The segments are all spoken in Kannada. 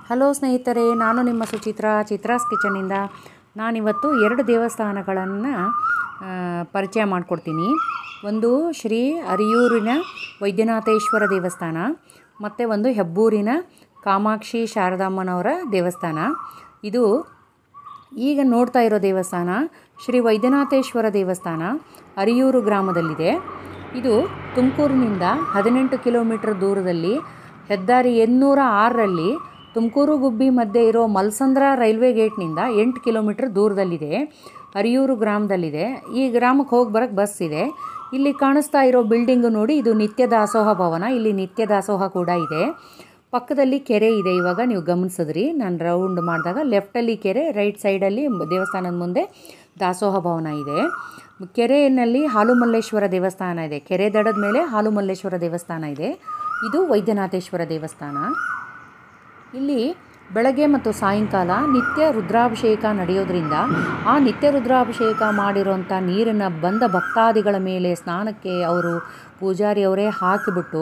ಹಲೋ ಸ್ನೇಹಿತರೆ ನಾನು ನಿಮ್ಮ ಸುಚಿತ್ರಾ ಚಿತ್ರಾಸ್ ಕಿಚನಿಂದ ನಾನಿವತ್ತು ಎರಡು ದೇವಸ್ಥಾನಗಳನ್ನು ಪರಿಚಯ ಮಾಡಿಕೊಡ್ತೀನಿ ಒಂದು ಶ್ರೀ ಅರಿಯೂರಿನ ವೈದ್ಯನಾಥೇಶ್ವರ ದೇವಸ್ಥಾನ ಮತ್ತು ಒಂದು ಹೆಬ್ಬೂರಿನ ಕಾಮಾಕ್ಷಿ ಶಾರದಾಮ್ಮನವರ ದೇವಸ್ಥಾನ ಇದು ಈಗ ನೋಡ್ತಾ ಇರೋ ದೇವಸ್ಥಾನ ಶ್ರೀ ವೈದ್ಯನಾಥೇಶ್ವರ ದೇವಸ್ಥಾನ ಅರಿಯೂರು ಗ್ರಾಮದಲ್ಲಿದೆ ಇದು ತುಮಕೂರಿನಿಂದ ಹದಿನೆಂಟು ಕಿಲೋಮೀಟರ್ ದೂರದಲ್ಲಿ ಹೆದ್ದಾರಿ ಎನ್ನೂರ ಆರರಲ್ಲಿ ತುಮಕೂರು ಗುಬ್ಬಿ ಮಧ್ಯೆ ಇರೋ ಮಲ್ಸಂದ್ರ ರೈಲ್ವೆ ಗೇಟ್ನಿಂದ ಎಂಟು ಕಿಲೋಮೀಟರ್ ದೂರದಲ್ಲಿದೆ ಅರಿಯೂರು ಗ್ರಾಮದಲ್ಲಿದೆ ಈ ಗ್ರಾಮಕ್ಕೆ ಹೋಗಿ ಬರೋಕ್ಕೆ ಬಸ್ ಇದೆ ಇಲ್ಲಿ ಕಾಣಿಸ್ತಾ ಇರೋ ಬಿಲ್ಡಿಂಗು ನೋಡಿ ಇದು ನಿತ್ಯ ದಾಸೋಹ ಭವನ ಇಲ್ಲಿ ನಿತ್ಯ ದಾಸೋಹ ಕೂಡ ಇದೆ ಪಕ್ಕದಲ್ಲಿ ಕೆರೆ ಇದೆ ಇವಾಗ ನೀವು ಗಮನಿಸಿದ್ರಿ ನಾನು ರೌಂಡ್ ಮಾಡಿದಾಗ ಲೆಫ್ಟಲ್ಲಿ ಕೆರೆ ರೈಟ್ ಸೈಡಲ್ಲಿ ದೇವಸ್ಥಾನದ ಮುಂದೆ ದಾಸೋಹ ಭವನ ಇದೆ ಕೆರೆಯಲ್ಲಿ ಹಾಲುಮಲ್ಲೇಶ್ವರ ದೇವಸ್ಥಾನ ಇದೆ ಕೆರೆ ದಡದ ಮೇಲೆ ಹಾಲುಮಲ್ಲೇಶ್ವರ ದೇವಸ್ಥಾನ ಇದೆ ಇದು ವೈದ್ಯನಾಥೇಶ್ವರ ದೇವಸ್ಥಾನ ಇಲ್ಲಿ ಬೆಳಗ್ಗೆ ಮತ್ತು ಸಾಯಂಕಾಲ ನಿತ್ಯ ರುದ್ರಾಭಿಷೇಕ ನಡೆಯೋದ್ರಿಂದ ಆ ನಿತ್ಯ ರುದ್ರಾಭಿಷೇಕ ಮಾಡಿರೋಂಥ ನೀರನ್ನು ಬಂದ ಭಕ್ತಾದಿಗಳ ಮೇಲೆ ಸ್ನಾನಕ್ಕೆ ಅವರು ಪೂಜಾರಿ ಅವರೇ ಹಾಕಿಬಿಟ್ಟು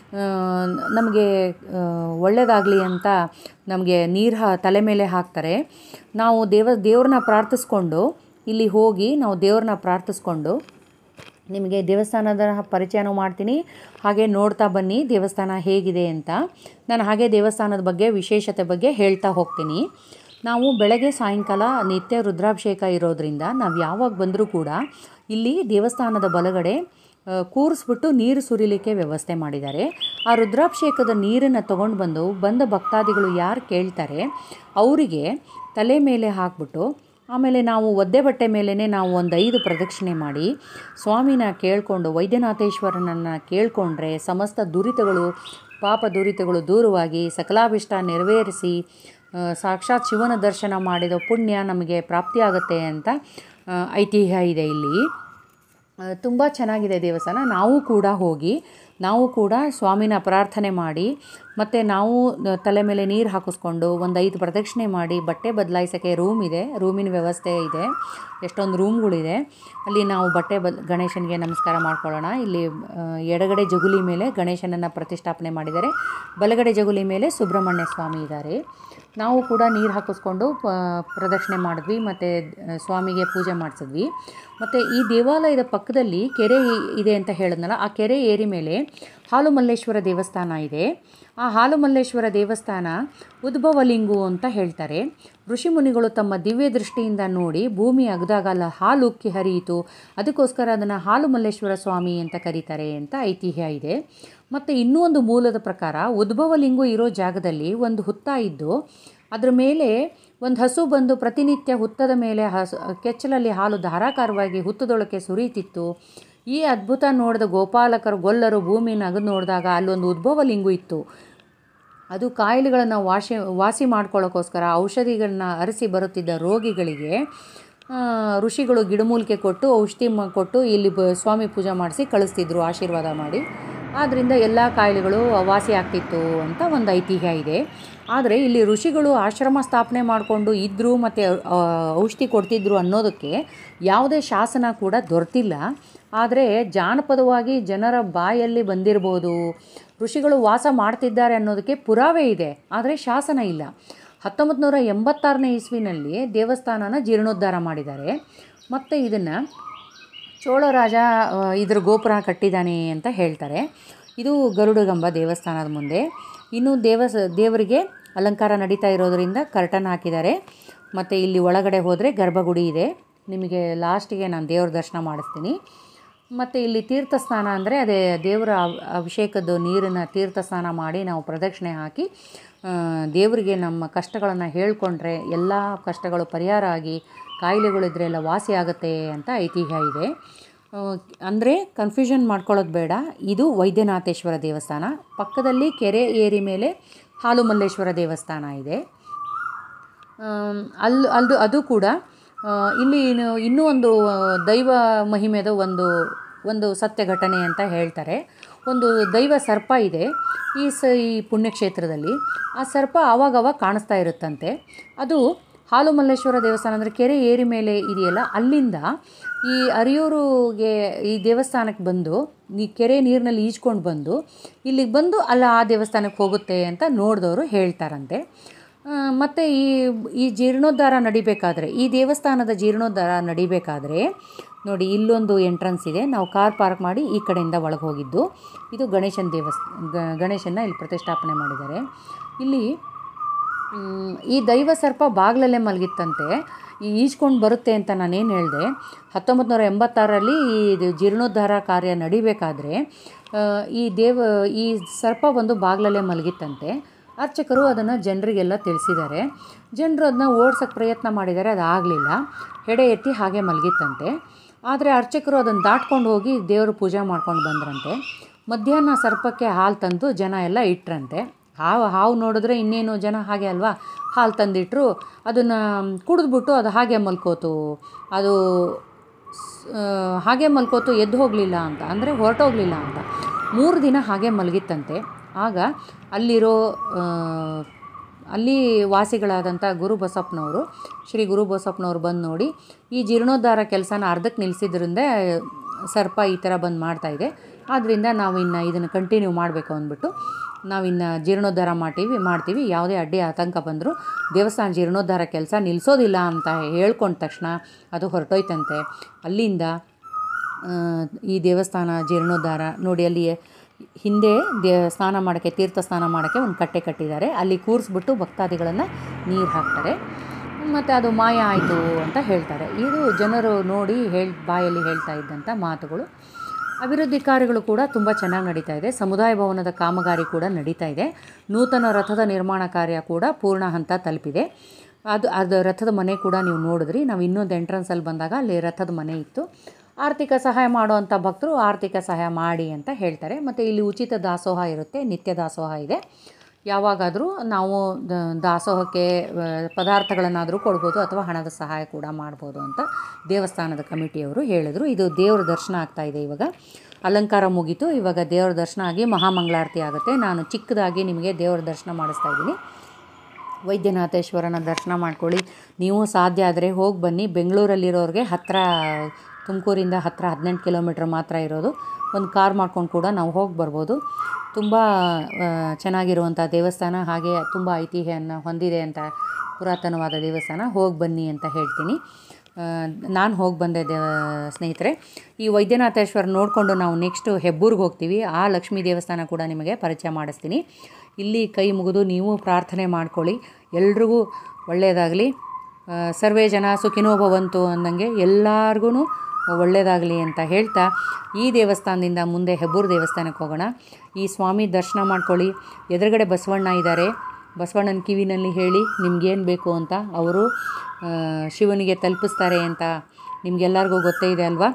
ನಮಗೆ ಒಳ್ಳೆಯದಾಗಲಿ ಅಂತ ನಮಗೆ ನೀರು ಹ ತಲೆ ಮೇಲೆ ಹಾಕ್ತಾರೆ ನಾವು ದೇವ ದೇವ್ರನ್ನ ಪ್ರಾರ್ಥಿಸ್ಕೊಂಡು ಇಲ್ಲಿ ಹೋಗಿ ನಾವು ದೇವ್ರನ್ನ ಪ್ರಾರ್ಥಿಸ್ಕೊಂಡು ನಿಮಗೆ ದೇವಸ್ಥಾನದ ಪರಿಚಯನೂ ಮಾಡ್ತೀನಿ ಹಾಗೆ ನೋಡ್ತಾ ಬನ್ನಿ ದೇವಸ್ಥಾನ ಹೇಗಿದೆ ಅಂತ ನಾನು ಹಾಗೆ ದೇವಸ್ಥಾನದ ಬಗ್ಗೆ ವಿಶೇಷತೆ ಬಗ್ಗೆ ಹೇಳ್ತಾ ಹೋಗ್ತೀನಿ ನಾವು ಬೆಳಗ್ಗೆ ಸಾಯಂಕಾಲ ನಿತ್ಯ ರುದ್ರಾಭಿಷೇಕ ಇರೋದ್ರಿಂದ ನಾವು ಯಾವಾಗ ಬಂದರೂ ಕೂಡ ಇಲ್ಲಿ ದೇವಸ್ಥಾನದ ಬಲಗಡೆ ಕೂರಿಸ್ಬಿಟ್ಟು ನೀರು ಸುರಿಲಿಕ್ಕೆ ವ್ಯವಸ್ಥೆ ಮಾಡಿದ್ದಾರೆ ಆ ರುದ್ರಾಭಿಷೇಕದ ನೀರನ್ನು ತೊಗೊಂಡು ಬಂದು ಬಂದ ಭಕ್ತಾದಿಗಳು ಯಾರು ಕೇಳ್ತಾರೆ ಅವರಿಗೆ ತಲೆ ಮೇಲೆ ಹಾಕ್ಬಿಟ್ಟು ಆಮೇಲೆ ನಾವು ಒದ್ದೆ ಬಟ್ಟೆ ಮೇಲೇ ನಾವು ಒಂದು ಐದು ಪ್ರದಕ್ಷಿಣೆ ಮಾಡಿ ಸ್ವಾಮಿನ ಕೇಳಿಕೊಂಡು ವೈದ್ಯನಾಥೇಶ್ವರನನ್ನು ಕೇಳಿಕೊಂಡ್ರೆ ಸಮಸ್ತ ದುರಿತಗಳು ಪಾಪ ದುರಿತಗಳು ದೂರವಾಗಿ ಸಕಲಾಭಿಷ್ಟ ನೆರವೇರಿಸಿ ಸಾಕ್ಷಾತ್ ಶಿವನ ದರ್ಶನ ಮಾಡಿದ ಪುಣ್ಯ ನಮಗೆ ಪ್ರಾಪ್ತಿಯಾಗುತ್ತೆ ಅಂತ ಐತಿಹ್ಯ ಇದೆ ಇಲ್ಲಿ ತುಂಬ ಚೆನ್ನಾಗಿದೆ ದೇವಸ್ಥಾನ ನಾವು ಕೂಡ ಹೋಗಿ ನಾವು ಕೂಡ ಸ್ವಾಮಿನ ಪ್ರಾರ್ಥನೆ ಮಾಡಿ ಮತ್ತು ನಾವು ತಲೆ ಮೇಲೆ ನೀರು ಹಾಕಿಸ್ಕೊಂಡು ಒಂದು ಐದು ಪ್ರದಕ್ಷಿಣೆ ಮಾಡಿ ಬಟ್ಟೆ ಬದಲಾಯಿಸೋಕ್ಕೆ ರೂಮ್ ಇದೆ ರೂಮಿನ ವ್ಯವಸ್ಥೆ ಇದೆ ಎಷ್ಟೊಂದು ರೂಮ್ಗಳಿದೆ ಅಲ್ಲಿ ನಾವು ಬಟ್ಟೆ ಬದ್ ಗಣೇಶನಿಗೆ ನಮಸ್ಕಾರ ಮಾಡ್ಕೊಳ್ಳೋಣ ಇಲ್ಲಿ ಎಡಗಡೆ ಜಗುಲಿ ಮೇಲೆ ಗಣೇಶನನ್ನು ಪ್ರತಿಷ್ಠಾಪನೆ ಮಾಡಿದ್ದಾರೆ ಬಲಗಡೆ ಜಗುಲಿ ಮೇಲೆ ಸುಬ್ರಹ್ಮಣ್ಯ ಸ್ವಾಮಿ ಇದ್ದಾರೆ ನಾವು ಕೂಡ ನೀರು ಹಾಕಿಸ್ಕೊಂಡು ಪ್ರದಕ್ಷಿಣೆ ಮಾಡಿದ್ವಿ ಮತ್ತು ಸ್ವಾಮಿಗೆ ಪೂಜೆ ಮಾಡಿಸಿದ್ವಿ ಮತ್ತು ಈ ದೇವಾಲಯದ ಪಕ್ಕದಲ್ಲಿ ಕೆರೆ ಇದೆ ಅಂತ ಹೇಳಿದ್ನಲ್ಲ ಆ ಕೆರೆ ಏರಿ ಮೇಲೆ ಹಾಲುಮಲ್ಲೇಶ್ವರ ದೇವಸ್ಥಾನ ಇದೆ ಆ ಹಾಲುಮಲ್ಲೇಶ್ವರ ದೇವಸ್ಥಾನ ಉದ್ಭವಲಿಂಗು ಅಂತ ಹೇಳ್ತಾರೆ ಋಷಿಮುನಿಗಳು ತಮ್ಮ ದಿವ್ಯ ದೃಷ್ಟಿಯಿಂದ ನೋಡಿ ಭೂಮಿ ಅಗದಾಗಲ್ಲ ಹಾಲು ಉಕ್ಕಿ ಹರಿಯಿತು ಅದಕ್ಕೋಸ್ಕರ ಅದನ್ನು ಹಾಲುಮಲ್ಲೇಶ್ವರ ಸ್ವಾಮಿ ಅಂತ ಕರೀತಾರೆ ಅಂತ ಐತಿಹ್ಯ ಇದೆ ಮತ್ತು ಇನ್ನೂ ಒಂದು ಮೂಲದ ಪ್ರಕಾರ ಉದ್ಭವಲಿಂಗು ಇರೋ ಜಾಗದಲ್ಲಿ ಒಂದು ಹುತ್ತ ಇದ್ದು ಅದ್ರ ಮೇಲೆ ಒಂದು ಹಸು ಬಂದು ಪ್ರತಿನಿತ್ಯ ಹುತ್ತದ ಮೇಲೆ ಹಸು ಕೆಚ್ಚಲಲ್ಲಿ ಹಾಲು ಧಾರಾಕಾರವಾಗಿ ಹುತ್ತದೊಳಕ್ಕೆ ಸುರಿಯುತ್ತಿತ್ತು ಈ ಅದ್ಭುತ ನೋಡಿದ ಗೋಪಾಲಕರು ಗೊಲ್ಲರು ಭೂಮಿನ ಅಗದು ನೋಡಿದಾಗ ಅಲ್ಲೊಂದು ಉದ್ಭವ ಲಿಂಗು ಇತ್ತು ಅದು ಕಾಯಿಲೆಗಳನ್ನು ವಾಸಿ ವಾಸಿ ಮಾಡ್ಕೊಳ್ಳೋಕ್ಕೋಸ್ಕರ ಔಷಧಿಗಳನ್ನ ಅರಸಿ ಬರುತ್ತಿದ್ದ ರೋಗಿಗಳಿಗೆ ಋಷಿಗಳು ಗಿಡಮೂಲಿಕೆ ಕೊಟ್ಟು ಔಷಧಿ ಕೊಟ್ಟು ಇಲ್ಲಿ ಬ ಸ್ವಾಮಿ ಪೂಜೆ ಮಾಡಿಸಿ ಕಳಿಸ್ತಿದ್ರು ಆಶೀರ್ವಾದ ಮಾಡಿ ಆದ್ದರಿಂದ ಎಲ್ಲ ಕಾಯಿಲೆಗಳು ವಾಸಿ ಆಗ್ತಿತ್ತು ಅಂತ ಒಂದು ಐತಿಹ್ಯ ಇದೆ ಆದರೆ ಇಲ್ಲಿ ಋಷಿಗಳು ಆಶ್ರಮ ಸ್ಥಾಪನೆ ಮಾಡಿಕೊಂಡು ಇದ್ದರು ಮತ್ತು ಔಷಧಿ ಕೊಡ್ತಿದ್ರು ಅನ್ನೋದಕ್ಕೆ ಯಾವುದೇ ಶಾಸನ ಕೂಡ ದೊರೆತಿಲ್ಲ ಆದರೆ ಜಾನಪದವಾಗಿ ಜನರ ಬಾಯಲ್ಲಿ ಬಂದಿರ್ಬೋದು ಋಷಿಗಳು ವಾಸ ಮಾಡ್ತಿದ್ದಾರೆ ಅನ್ನೋದಕ್ಕೆ ಪುರಾವೆ ಇದೆ ಆದರೆ ಶಾಸನ ಇಲ್ಲ ಹತ್ತೊಂಬತ್ತು ನೂರ ಎಂಬತ್ತಾರನೇ ಇಸ್ವಿನಲ್ಲಿ ದೇವಸ್ಥಾನನ ಜೀರ್ಣೋದ್ಧಾರ ಮಾಡಿದ್ದಾರೆ ಮತ್ತು ಇದನ್ನು ಚೋಳರಾಜ ಇದ್ರ ಗೋಪುರ ಕಟ್ಟಿದ್ದಾನೆ ಅಂತ ಹೇಳ್ತಾರೆ ಇದು ಗರುಡಗಂಬ ದೇವಸ್ಥಾನದ ಮುಂದೆ ಇನ್ನು ದೇವಸ್ ದೇವರಿಗೆ ಅಲಂಕಾರ ನಡೀತಾ ಇರೋದರಿಂದ ಕರ್ಟನ್ ಹಾಕಿದ್ದಾರೆ ಮತ್ತು ಇಲ್ಲಿ ಒಳಗಡೆ ಹೋದರೆ ಗರ್ಭಗುಡಿ ಇದೆ ನಿಮಗೆ ಲಾಸ್ಟಿಗೆ ನಾನು ದೇವ್ರ ದರ್ಶನ ಮಾಡಿಸ್ತೀನಿ ಮತ್ತು ಇಲ್ಲಿ ತೀರ್ಥ ಸ್ನಾನ ಅಂದರೆ ಅದೇ ದೇವರ ಅಭಿಷೇಕದ ನೀರನ್ನು ತೀರ್ಥ ಸ್ನಾನ ಮಾಡಿ ನಾವು ಪ್ರದಕ್ಷಿಣೆ ಹಾಕಿ ದೇವರಿಗೆ ನಮ್ಮ ಕಷ್ಟಗಳನ್ನು ಹೇಳಿಕೊಂಡ್ರೆ ಎಲ್ಲ ಕಷ್ಟಗಳು ಪರಿಹಾರ ಆಗಿ ಕಾಯಿಲೆಗಳಿದ್ರೆ ಎಲ್ಲ ವಾಸಿ ಆಗುತ್ತೆ ಅಂತ ಐತಿಹ್ಯ ಇದೆ ಅಂದರೆ ಕನ್ಫ್ಯೂಷನ್ ಮಾಡ್ಕೊಳ್ಳೋದು ಬೇಡ ಇದು ವೈದ್ಯನಾಥೇಶ್ವರ ದೇವಸ್ಥಾನ ಪಕ್ಕದಲ್ಲಿ ಕೆರೆ ಏರಿ ಮೇಲೆ ಹಾಲುಮಲ್ಲೇಶ್ವರ ದೇವಸ್ಥಾನ ಇದೆ ಅಲ್ಲಿ ಅದು ಅದು ಕೂಡ ಇಲ್ಲಿ ಇನ್ನೂ ಒಂದು ದೈವ ಮಹಿಮೆದ ಒಂದು ಒಂದು ಸತ್ಯ ಘಟನೆ ಅಂತ ಹೇಳ್ತಾರೆ ಒಂದು ದೈವ ಸರ್ಪ ಇದೆ ಈ ಸ ಈ ಪುಣ್ಯಕ್ಷೇತ್ರದಲ್ಲಿ ಆ ಸರ್ಪ ಆವಾಗವಾಗ ಕಾಣಿಸ್ತಾ ಇರುತ್ತಂತೆ ಅದು ಹಾಲುಮಲ್ಲೇಶ್ವರ ದೇವಸ್ಥಾನ ಅಂದರೆ ಕೆರೆ ಏರಿ ಮೇಲೆ ಇದೆಯಲ್ಲ ಅಲ್ಲಿಂದ ಈ ಅರಿಯೂರುಗೆ ಈ ದೇವಸ್ಥಾನಕ್ಕೆ ಬಂದು ಈ ಕೆರೆ ನೀರಿನಲ್ಲಿ ಈಜ್ಕೊಂಡು ಬಂದು ಇಲ್ಲಿಗೆ ಬಂದು ಅಲ್ಲ ಆ ದೇವಸ್ಥಾನಕ್ಕೆ ಹೋಗುತ್ತೆ ಅಂತ ನೋಡಿದವರು ಹೇಳ್ತಾರಂತೆ ಮತ್ತು ಈ ಈ ಜೀರ್ಣೋದ್ಧಾರ ನಡಿಬೇಕಾದ್ರೆ ಈ ದೇವಸ್ಥಾನದ ಜೀರ್ಣೋದ್ಧಾರ ನಡಿಬೇಕಾದ್ರೆ ನೋಡಿ ಇಲ್ಲೊಂದು ಎಂಟ್ರೆನ್ಸ್ ಇದೆ ನಾವು ಕಾರ್ ಪಾರ್ಕ್ ಮಾಡಿ ಈ ಕಡೆಯಿಂದ ಒಳಗೆ ಹೋಗಿದ್ದು ಇದು ಗಣೇಶನ ದೇವಸ್ಥಾನ ಗಣೇಶನ ಇಲ್ಲಿ ಪ್ರತಿಷ್ಠಾಪನೆ ಮಾಡಿದ್ದಾರೆ ಇಲ್ಲಿ ಮ್, ಈ ದೈವ ಸರ್ಪ ಬಾಗಿಲಲ್ಲೇ ಮಲಗಿತ್ತಂತೆ ಈ ಈಜ್ಕೊಂಡು ಬರುತ್ತೆ ಅಂತ ನಾನೇನು ಹೇಳಿದೆ ಹತ್ತೊಂಬತ್ತು ನೂರ ಎಂಬತ್ತಾರರಲ್ಲಿ ಈ ಇದು ಜೀರ್ಣೋದ್ಧಾರ ಕಾರ್ಯ ನಡಿಬೇಕಾದ್ರೆ ಆ, ಈ ದೇವ ಈ ಸರ್ಪ ಬಂದು ಬಾಗಿಲಲ್ಲೇ ಮಲಗಿತ್ತಂತೆ ಅರ್ಚಕರು ಅದನ್ನು ಜನರಿಗೆಲ್ಲ ತಿಳಿಸಿದ್ದಾರೆ ಜನರು ಅದನ್ನ ಓಡ್ಸೋಕ್ಕೆ ಪ್ರಯತ್ನ ಮಾಡಿದ್ದಾರೆ ಅದು ಆಗಲಿಲ್ಲ ಹೆಡೆ ಎತ್ತಿ ಹಾಗೆ ಮಲಗಿತ್ತಂತೆ ಆದರೆ ಅರ್ಚಕರು ಅದನ್ನು ದಾಟ್ಕೊಂಡು ಹೋಗಿ ದೇವರು ಪೂಜೆ ಮಾಡ್ಕೊಂಡು ಬಂದ್ರಂತೆ ಮಧ್ಯಾಹ್ನ ಸರ್ಪಕ್ಕೆ ಹಾಲು ತಂದು ಜನ ಎಲ್ಲ ಇಟ್ರಂತೆ ಹಾವು ಹಾವು ನೋಡಿದ್ರೆ ಇನ್ನೇನು ಜನ ಹಾಗೆ ಅಲ್ವಾ ಹಾಲು ತಂದಿಟ್ರು ಅದನ್ನು ಕುಡಿದ್ಬಿಟ್ಟು ಅದು ಹಾಗೆ ಮಲ್ಕೋತು ಅದು ಸ್- ಆ, ಹಾಗೆ ಮಲ್ಕೋತು ಎದ್ದು ಹೋಗಲಿಲ್ಲ ಅಂತ ಅಂದರೆ ಹೊರಟೋಗಲಿಲ್ಲ ಅಂತ ಮೂರು ದಿನ ಹಾಗೆ ಮಲಗಿತ್ತಂತೆ ಆಗ ಅಲ್ಲಿರೋ ಆ, ಅಲ್ಲಿ ವಾಸಿಗಳಾದಂಥ ಗುರು ಬಸಪ್ಪನವರು ಶ್ರೀ ಗುರು ಬಸಪ್ಪನವ್ರು ಬಂದು ನೋಡಿ ಈ ಜೀರ್ಣೋದ್ಧಾರ ಕೆಲಸನ ಅರ್ಧಕ್ಕೆ ನಿಲ್ಲಿಸಿದ್ರಿಂದ ಸರ್ಪ ಈ ಥರ ಬಂದು ಮಾಡ್ತಾಯಿದೆ ಆದ್ದರಿಂದ ನಾವು ಇನ್ನು ಇದನ್ನು ಕಂಟಿನ್ಯೂ ಮಾಡಬೇಕು ಅಂದ್ಬಿಟ್ಟು ನಾವಿನ್ನು ಜೀರ್ಣೋದ್ಧಾರ ಮಾಡ್ತೀವಿ ಮಾಡ್ತೀವಿ ಯಾವುದೇ ಅಡ್ಡಿ ಆತಂಕ ಬಂದರೂ ದೇವಸ್ಥಾನ ಜೀರ್ಣೋದ್ಧಾರ ಕೆಲಸ ನಿಲ್ಲಿಸೋದಿಲ್ಲ ಅಂತ ಹೇಳ್ಕೊಂಡ ತಕ್ಷಣ ಅದು ಹೊರಟೋಯ್ತಂತೆ ಅಲ್ಲಿಂದ ಆ, ಈ ದೇವಸ್ಥಾನ ಜೀರ್ಣೋದ್ಧಾರ ನೋಡಿ ಅಲ್ಲಿ ಹಿಂದೆ ದೇ ಸ್ನಾನ ಮಾಡೋಕ್ಕೆ ತೀರ್ಥ ಸ್ನಾನ ಮಾಡೋಕ್ಕೆ ಒಂದು ಕಟ್ಟೆ ಕಟ್ಟಿದ್ದಾರೆ ಅಲ್ಲಿ ಕೂರಿಸ್ಬಿಟ್ಟು ಭಕ್ತಾದಿಗಳನ್ನು ನೀರು ಹಾಕ್ತಾರೆ ಮತ್ತು ಅದು ಮಾಯ ಆಯಿತು ಅಂತ ಹೇಳ್ತಾರೆ ಇದು ಜನರು ನೋಡಿ ಹೇಳಿ ಬಾಯಲ್ಲಿ ಹೇಳ್ತಾ ಇದ್ದಂಥ ಮಾತುಗಳು ಅಭಿವೃದ್ಧಿ ಕಾರ್ಯಗಳು ಕೂಡ ತುಂಬ ಚೆನ್ನಾಗಿ ನಡೀತಾ ಇದೆ ಸಮುದಾಯ ಭವನದ ಕಾಮಗಾರಿ ಕೂಡ ನಡೀತಾ ಇದೆ ನೂತನ ರಥದ ನಿರ್ಮಾಣ ಕಾರ್ಯ ಕೂಡ ಪೂರ್ಣ ಹಂತ ತಲುಪಿದೆ ಅದು ಅದು ರಥದ ಮನೆ ಕೂಡ ನೀವು ನೋಡಿದ್ರಿ ನಾವು ಇನ್ನೊಂದು ಎಂಟ್ರೆನ್ಸಲ್ಲಿ ಬಂದಾಗ ಅಲ್ಲಿ ರಥದ ಮನೆ ಇತ್ತು ಆರ್ಥಿಕ ಸಹಾಯ ಮಾಡುವಂಥ ಭಕ್ತರು ಆರ್ಥಿಕ ಸಹಾಯ ಮಾಡಿ ಅಂತ ಹೇಳ್ತಾರೆ ಮತ್ತು ಇಲ್ಲಿ ಉಚಿತ ದಾಸೋಹ ಇರುತ್ತೆ ನಿತ್ಯ ದಾಸೋಹ ಇದೆ ಯಾವಾಗಾದರೂ ನಾವು ದ- ದಾಸೋಹಕ್ಕೆ ಆ, ಪದಾರ್ಥಗಳನ್ನಾದರೂ ಕೊಡ್ಬೋದು ಅಥವಾ ಹಣದ ಸಹಾಯ ಕೂಡ ಮಾಡ್ಬೋದು ಅಂತ ದೇವಸ್ಥಾನದ ಕಮಿಟಿಯವರು ಹೇಳಿದರು ಇದು ದೇವ್ರ ದರ್ಶನ ಆಗ್ತಾ ಇದೆ ಇವಾಗ ಅಲಂಕಾರ ಮುಗೀತು ಇವಾಗ ದೇವ್ರ ದರ್ಶನ ಆಗಿ ಮಹಾಮಂಗಳಾರತಿ ಆಗುತ್ತೆ ನಾನು ಚಿಕ್ಕದಾಗಿ ನಿಮಗೆ ದೇವ್ರ ದರ್ಶನ ಮಾಡಿಸ್ತಾ ಇದ್ದೀನಿ ವೈದ್ಯನಾಥೇಶ್ವರನ ದರ್ಶನ ಮಾಡ್ಕೊಳ್ಳಿ ನೀವು ಸಾಧ್ಯ ಆದರೆ ಹೋಗಿ ಬನ್ನಿ ಬೆಂಗಳೂರಲ್ಲಿರೋರಿಗೆ ಹತ್ತಿರ ತುಮಕೂರಿಂದ ಹತ್ತಿರ ಹದಿನೆಂಟು ಕಿಲೋಮೀಟ್ರ್ ಮಾತ್ರ ಇರೋದು ಒಂದು ಕಾರ್ ಮಾಡ್ಕೊಂಡು ಕೂಡ ನಾವು ಹೋಗಿ ಬರ್ಬೋದು ತುಂಬ ಆ, ಚೆನ್ನಾಗಿರುವಂಥ ದೇವಸ್ಥಾನ ಹಾಗೆ ತುಂಬ ಐತಿಹ್ಯವನ್ನು ಹೊಂದಿದೆ ಅಂತ ಪುರಾತನವಾದ ದೇವಸ್ಥಾನ ಹೋಗಿ ಬನ್ನಿ ಅಂತ ಹೇಳ್ತೀನಿ ನಾನು ಹೋಗಿ ಬಂದೆ ದೇವ ಸ್ನೇಹಿತರೆ ಈ ವೈದ್ಯನಾಥೇಶ್ವರ ನೋಡಿಕೊಂಡು ನಾವು ನೆಕ್ಸ್ಟು ಹೆಬ್ಬೂರ್ಗೆ ಹೋಗ್ತೀವಿ ಆ ಲಕ್ಷ್ಮೀ ದೇವಸ್ಥಾನ ಕೂಡ ನಿಮಗೆ ಪರಿಚಯ ಮಾಡಿಸ್ತೀನಿ ಇಲ್ಲಿ ಕೈ ಮುಗಿದು ನೀವು ಪ್ರಾರ್ಥನೆ ಮಾಡ್ಕೊಳ್ಳಿ ಎಲ್ರಿಗೂ ಒಳ್ಳೆಯದಾಗಲಿ ಆ, ಸರ್ವೇ ಜನ ಸುಖಿನೋ ಭವಂತು ಅಂದಂಗೆ ಎಲ್ಲರಿಗೂ ಒಳ್ಳೆಯದಾಗಲಿ ಅಂತ ಹೇಳ್ತಾ ಈ ದೇವಸ್ಥಾನದಿಂದ ಮುಂದೆ ಹೆಬ್ಬೂರು ದೇವಸ್ಥಾನಕ್ಕೆ ಹೋಗೋಣ ಈ ಸ್ವಾಮಿ ದರ್ಶನ ಮಾಡ್ಕೊಳ್ಳಿ ಎದುರುಗಡೆ ಬಸವಣ್ಣ ಇದ್ದಾರೆ ಬಸವಣ್ಣನ ಕಿವಿನಲ್ಲಿ ಹೇಳಿ ನಿಮ್ಗೇನು ಬೇಕು ಅಂತ ಅವರು ಆ, ಶಿವನಿಗೆ ತಲುಪಿಸ್ತಾರೆ ಅಂತ ನಿಮಗೆಲ್ಲರಿಗೂ ಗೊತ್ತೇ ಇದೆ ಅಲ್ವಾ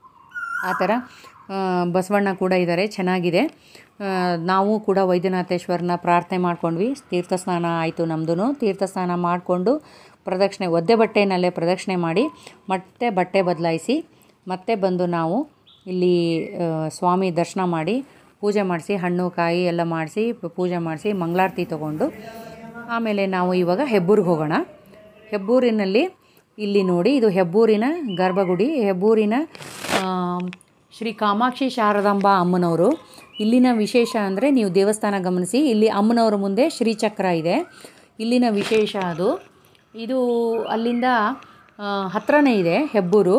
ಆ ಥರ ಆ, ಬಸವಣ್ಣ ಕೂಡ ಇದ್ದಾರೆ ಚೆನ್ನಾಗಿದೆ ಆ, ನಾವು ಕೂಡ ವೈದ್ಯನಾಥೇಶ್ವರನ ಪ್ರಾರ್ಥನೆ ಮಾಡ್ಕೊಂಡ್ವಿ ತೀರ್ಥ ಸ್ನಾನ ಆಯಿತು ನಮ್ಮದು ತೀರ್ಥ ಸ್ನಾನ ಮಾಡಿಕೊಂಡು ಪ್ರದಕ್ಷಿಣೆ ಒದ್ದೆ ಬಟ್ಟೆನಲ್ಲೇ ಪ್ರದಕ್ಷಿಣೆ ಮಾಡಿ ಮತ್ತೆ ಬಟ್ಟೆ ಬದಲಾಯಿಸಿ ಮತ್ತೆ ಬಂದು ನಾವು ಇಲ್ಲಿ ಆ, ಸ್ವಾಮಿ ದರ್ಶನ ಮಾಡಿ ಪೂಜೆ ಮಾಡಿಸಿ ಹಣ್ಣು ಕಾಯಿ ಎಲ್ಲ ಮಾಡಿಸಿ ಪೂಜೆ ಮಾಡಿಸಿ ಮಂಗಳಾರತಿ ತೊಗೊಂಡು ಆಮೇಲೆ ನಾವು ಇವಾಗ ಹೆಬ್ಬೂರಿಗೆ ಹೋಗೋಣ ಹೆಬ್ಬೂರಿನಲ್ಲಿ ಇಲ್ಲಿ ನೋಡಿ ಇದು ಹೆಬ್ಬೂರಿನ ಗರ್ಭಗುಡಿ ಹೆಬ್ಬೂರಿನ ಆ, ಶ್ರೀ ಕಾಮಾಕ್ಷಿ ಶಾರದಾಂಬ ಅಮ್ಮನವರು ಇಲ್ಲಿನ ವಿಶೇಷ ಅಂದರೆ ನೀವು ದೇವಸ್ಥಾನ ಗಮನಿಸಿ ಇಲ್ಲಿ ಅಮ್ಮನವರ ಮುಂದೆ ಶ್ರೀಚಕ್ರ ಇದೆ ಇಲ್ಲಿನ ವಿಶೇಷ ಅದು ಇದು ಅಲ್ಲಿಂದ ಆ, ಹತ್ರನೇ ಇದೆ ಹೆಬ್ಬೂರು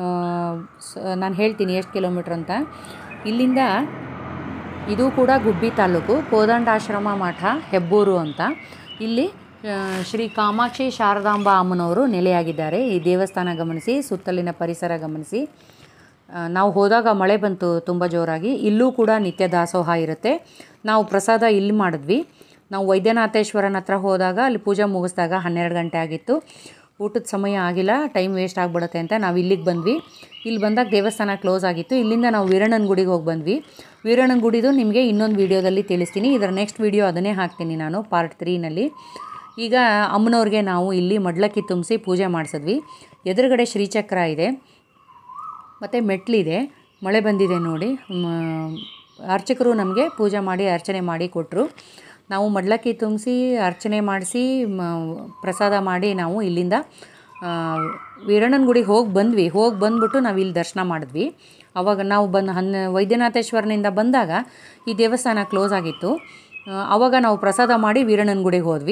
ನಾನು ಹೇಳ್ತೀನಿ ಎಷ್ಟು ಕಿಲೋಮೀಟ್ರ್ ಅಂತ ಇಲ್ಲಿಂದ ಇದು ಕೂಡ ಗುಬ್ಬಿ ತಾಲೂಕು ಕೋದಂಡಾಶ್ರಮ ಮಠ ಹೆಬ್ಬೂರು ಅಂತ ಇಲ್ಲಿ ಆ, ಶ್ರೀ ಕಾಮಾಕ್ಷಿ ಶಾರದಾಂಬ ಅಮ್ಮನವರು ನೆಲೆಯಾಗಿದ್ದಾರೆ ಈ ದೇವಸ್ಥಾನ ಗಮನಿಸಿ ಸುತ್ತಲಿನ ಪರಿಸರ ಗಮನಿಸಿ ಆ, ನಾವು ಹೋದಾಗ ಮಳೆ ಬಂತು ತುಂಬ ಜೋರಾಗಿ ಇಲ್ಲೂ ಕೂಡ ನಿತ್ಯ ದಾಸೋಹ ಇರುತ್ತೆ ನಾವು ಪ್ರಸಾದ ಇಲ್ಲಿ ಮಾಡಿದ್ವಿ ನಾವು ವೈದ್ಯನಾಥೇಶ್ವರನ ಹತ್ರ ಹೋದಾಗ ಅಲ್ಲಿ ಪೂಜೆ ಮುಗಿಸಿದಾಗ ಹನ್ನೆರಡು ಗಂಟೆ ಆಗಿತ್ತು ಊಟದ ಸಮಯ ಆಗಿಲ್ಲ ಟೈಮ್ ವೇಸ್ಟ್ ಆಗಿಬಿಡುತ್ತೆ ಅಂತ ನಾವು ಇಲ್ಲಿಗೆ ಬಂದ್ವಿ ಇಲ್ಲಿ ಬಂದಾಗ ದೇವಸ್ಥಾನ ಕ್ಲೋಸ್ ಆಗಿತ್ತು ಇಲ್ಲಿಂದ ನಾವು ವೀರಣ್ಣನ ಗುಡಿಗೆ ಹೋಗಿ ಬಂದ್ವಿ ವೀರಣ್ಣನ ಗುಡಿದು ನಿಮಗೆ ಇನ್ನೊಂದು ವೀಡಿಯೋದಲ್ಲಿ ತಿಳಿಸ್ತೀನಿ ಇದರ ನೆಕ್ಸ್ಟ್ ವೀಡಿಯೋ ಅದನ್ನೇ ಹಾಕ್ತೀನಿ ನಾನು ಪಾರ್ಟ್ ತ್ರೀನಲ್ಲಿ ಈಗ ಅಮ್ಮನವ್ರಿಗೆ ನಾವು ಇಲ್ಲಿ ಮಡ್ಲಕ್ಕಿ ತುಂಬಿಸಿ ಪೂಜೆ ಮಾಡಿಸಿದ್ವಿ ಎದುರುಗಡೆ ಶ್ರೀಚಕ್ರ ಇದೆ ಮತ್ತು ಮೆಟ್ಲಿದೆ ಮಳೆ ಬಂದಿದೆ ನೋಡಿ ಮ- ಅರ್ಚಕರು ನಮಗೆ ಪೂಜೆ ಮಾಡಿ ಅರ್ಚನೆ ಮಾಡಿ ಕೊಟ್ಟರು ನಾವು ಮಡ್ಲಕ್ಕಿ ತುಂಬಿಸಿ ಅರ್ಚನೆ ಮಾಡಿಸಿ ಪ್ರಸಾದ ಮಾಡಿ ನಾವು ಇಲ್ಲಿಂದ ಆ, ವೀರಣ್ಣನ ಗುಡಿಗೆ ಹೋಗಿ ಬಂದ್ವಿ ಹೋಗಿ ಬಂದ್ಬಿಟ್ಟು ನಾವು ಇಲ್ಲಿ ದರ್ಶನ ಮಾಡಿದ್ವಿ ಅವಾಗ ನಾವು ಬಂದು ಹನ್ನ ವೈದ್ಯನಾಥೇಶ್ವರನಿಂದ ಬಂದಾಗ ಈ ದೇವಸ್ಥಾನ ಕ್ಲೋಸ್ ಆಗಿತ್ತು ಆ, ಅವಾಗ ನಾವು ಪ್ರಸಾದ ಮಾಡಿ ವೀರಣ್ಣನ ಗುಡಿಗೆ ಹೋದ್ವಿ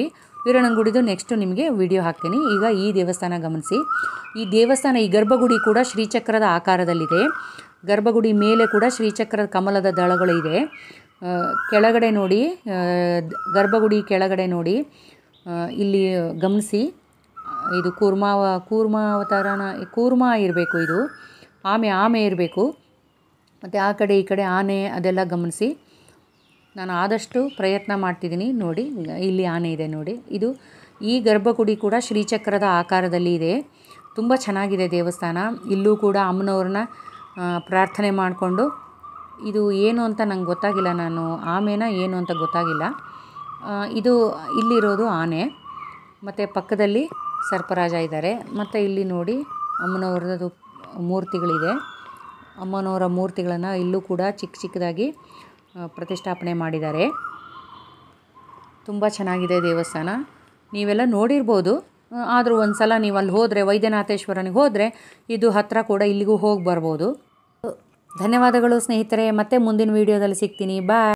ವೀರಣ್ಣನ ನೆಕ್ಸ್ಟು ನಿಮಗೆ ವಿಡಿಯೋ ಹಾಕ್ತೀನಿ ಈಗ ಈ ದೇವಸ್ಥಾನ ಗಮನಿಸಿ ಈ ದೇವಸ್ಥಾನ ಈ ಗರ್ಭಗುಡಿ ಕೂಡ ಶ್ರೀಚಕ್ರದ ಆಕಾರದಲ್ಲಿದೆ ಗರ್ಭಗುಡಿ ಮೇಲೆ ಕೂಡ ಶ್ರೀಚಕ್ರದ ಕಮಲದ ದಳಗಳು ಇದೆ ಆ, ಕೆಳಗಡೆ ನೋಡಿ ಆ, ದ್- ಗರ್ಭಗುಡಿ ಕೆಳಗಡೆ ನೋಡಿ ಆ, ಇಲ್ಲಿ ಗಮನಿಸಿ ಇದು ಕೂರ್ಮಾವ ಕೂರ್ಮಾವತಾರನ ಕೂರ್ಮ ಇರಬೇಕು ಇದು ಆಮೆ ಆಮೆ ಇರಬೇಕು ಮತ್ತು ಆ ಕಡೆ ಈ ಕಡೆ ಆನೆ ಅದೆಲ್ಲ ಗಮನಿಸಿ ನಾನು ಆದಷ್ಟು ಪ್ರಯತ್ನ ಮಾಡ್ತಿದ್ದೀನಿ ನೋಡಿ ಇಲ್ಲಿ ಆನೆ ಇದೆ ನೋಡಿ ಇದು ಈ ಗರ್ಭಗುಡಿ ಕೂಡ ಶ್ರೀಚಕ್ರದ ಆಕಾರದಲ್ಲಿ ಇದೆ ತುಂಬ ಚೆನ್ನಾಗಿದೆ ದೇವಸ್ಥಾನ ಇಲ್ಲೂ ಕೂಡ ಅಮ್ಮನವ್ರನ್ನ ಆ, ಪ್ರಾರ್ಥನೆ ಮಾಡಿಕೊಂಡು ಇದು ಏನು ಅಂತ ನಂಗೆ ಗೊತ್ತಾಗಿಲ್ಲ ನಾನು ಆಮೆನ ಏನು ಅಂತ ಗೊತ್ತಾಗಿಲ್ಲ ಆ, ಇದು ಇಲ್ಲಿರೋದು ಆನೆ ಮತ್ತು ಪಕ್ಕದಲ್ಲಿ ಸರ್ಪರಾಜ ಇದ್ದಾರೆ ಮತ್ತು ಇಲ್ಲಿ ನೋಡಿ ಅಮ್ಮನವ್ರದ್ದು ಮೂರ್ತಿಗಳಿದೆ ಅಮ್ಮನವರ ಮೂರ್ತಿಗಳನ್ನು ಇಲ್ಲೂ ಕೂಡ ಚಿಕ್ಕ ಚಿಕ್ಕದಾಗಿ ಆ, ಪ್ರತಿಷ್ಠಾಪನೆ ಮಾಡಿದ್ದಾರೆ ತುಂಬ ಚೆನ್ನಾಗಿದೆ ದೇವಸ್ಥಾನ ನೀವೆಲ್ಲ ನೋಡಿರ್ಬೋದು ಆ, ಆದರೂ ಒಂದು ಸಲ ನೀವು ಅಲ್ಲಿ ಹೋದರೆ ವೈದ್ಯನಾಥೇಶ್ವರನಿಗೆ ಹೋದರೆ ಇದು ಹತ್ತಿರ ಕೂಡ ಇಲ್ಲಿಗೂ ಹೋಗಿ ಬರ್ಬೋದು ಧನ್ಯವಾದಗಳು ಸ್ನೇಹಿತರೆ ಮತ್ತೆ ಮುಂದಿನ ವೀಡಿಯೋದಲ್ಲಿ ಸಿಗ್ತೀನಿ ಬಾಯ್